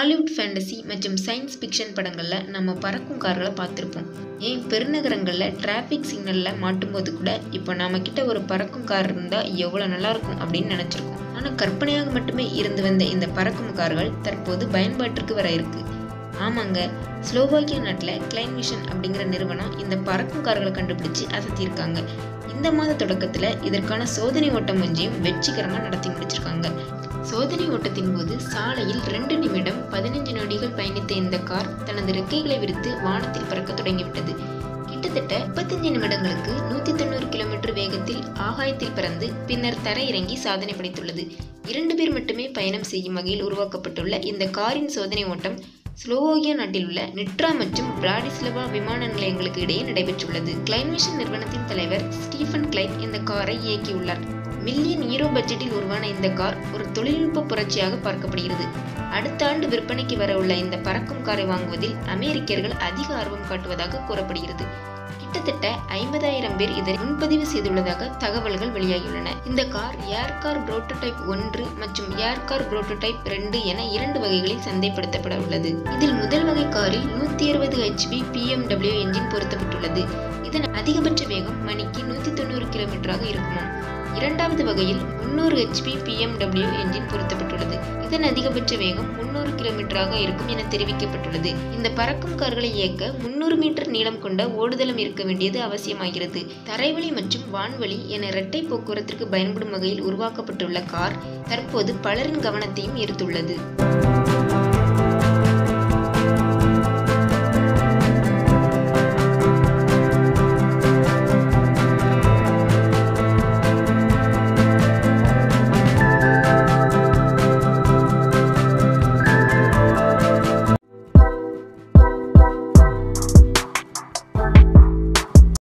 Hollywood fantasy மற்றும் science fiction படங்களில் நம்ம பறக்கும் கார்களை பார்த்துருப்போம் ஏன் பெருநகரங்களில் டிராஃபிக் சிக்னலில் மாட்டும்போது கூட இப்போ நம்ம கிட்ட ஒரு பறக்கும் கார் இருந்தால் எவ்வளோ நல்லாயிருக்கும் அப்படின்னு நினச்சிருக்கோம் ஆனால் கற்பனையாக மட்டுமே இருந்து வந்த இந்த பறக்கும் கார்கள் தற்போது பயன்பாட்டிற்கு வர இருக்கு ஆமாங்க ஸ்லோவாக்கியா நாட்டில் கிளைன் மிஷன் அப்படிங்கிற நிறுவனம் இந்த பறக்கும் கார்களை கண்டுபிடிச்சு அசத்தியிருக்காங்க இந்த மாத தொடக்கத்தில் இதற்கான சோதனை ஓட்டம் ஒன்றையும் வெற்றிகரமாக நடத்தி முடிச்சிருக்காங்க சோதனை ஓட்டத்தின் போது சாலையில் ரெண்டு நிமிடம் பதினைஞ்சு நொடிகள் பயணித்த இந்த கார் தனது ரெக்கைகளை விரித்து வானத்தில் பறக்க தொடங்கிவிட்டது கிட்டத்தட்ட முப்பத்தஞ்சு நிமிடங்களுக்கு நூற்றி தொண்ணூறு கிலோமீட்டர் வேகத்தில் ஆகாயத்தில் பறந்து பின்னர் தரையிறங்கி சாதனை படைத்துள்ளது இரண்டு பேர் மட்டுமே பயணம் செய்யும் வகையில் உருவாக்கப்பட்டுள்ள இந்த காரின் சோதனை ஓட்டம் ஸ்லோவோகியா நாட்டில் உள்ள நிட்ரா மற்றும் பிராடிஸ்லவா விமான நிலையங்களுக்கு இடையே நடைபெற்றுள்ளது கிளைன்மிஷன் நிறுவனத்தின் தலைவர் ஸ்டீஃபன் கிளைன் இந்த காரை இயக்கியுள்ளார் மில்லியன் ஈரோ பட்ஜெட்டில் உருவான இந்த கார் ஒரு தொழில்நுட்ப புரட்சியாக பார்க்கப்படுகிறது அடுத்த ஆண்டு விற்பனைக்கு வரவுள்ள இந்த பறக்கும் காரை வாங்குவதில் அமெரிக்கர்கள் அதிக ஆர்வம் காட்டுவதாக கூறப்படுகிறது கிட்டத்தட்ட ஐம்பதாயிரம் பேர் இதை முன்பதிவு செய்துள்ளதாக தகவல்கள் வெளியாகியுள்ளன இந்த கார் ஏர் கார் புரோட்டோடைப் ஒன்று மற்றும் ஏர் கார் புரோட்டோடைப் ரெண்டு என இரண்டு வகைகளில் சந்தைப்படுத்தப்பட உள்ளது இதில் முதல் வகை காரில் நூத்தி அறுபது ஹெச்பி பிஎம்டபிள்யூ என்ஜின் பொருத்தப்பட்டுள்ளது இதன் அதிகபட்ச வேகம் மணிக்கு நூத்தி தொண்ணூறு கிலோமீட்டராக இருக்குமாம் இரண்டாவது வகையில் முன்னூறு ஹெச்பி பிஎம்டபிள்யூ என்ஜின் பொருத்தப்பட்டுள்ளது இதன் அதிகபட்ச வேகம் முன்னூறு கிலோமீட்டராக இருக்கும் என தெரிவிக்கப்பட்டுள்ளது இந்த பறக்கும் கார்களை இயக்க முன்னூறு மீட்டர் நீளம் கொண்ட ஓடுதளம் இருக்க வேண்டியது அவசியமாகிறது தரைவழி மற்றும் வான்வழி என இரட்டை போக்குவரத்திற்கு பயன்படும் வகையில் உருவாக்கப்பட்டுள்ள கார் தற்போது பலரின் கவனத்தையும் ஈர்த்துள்ளது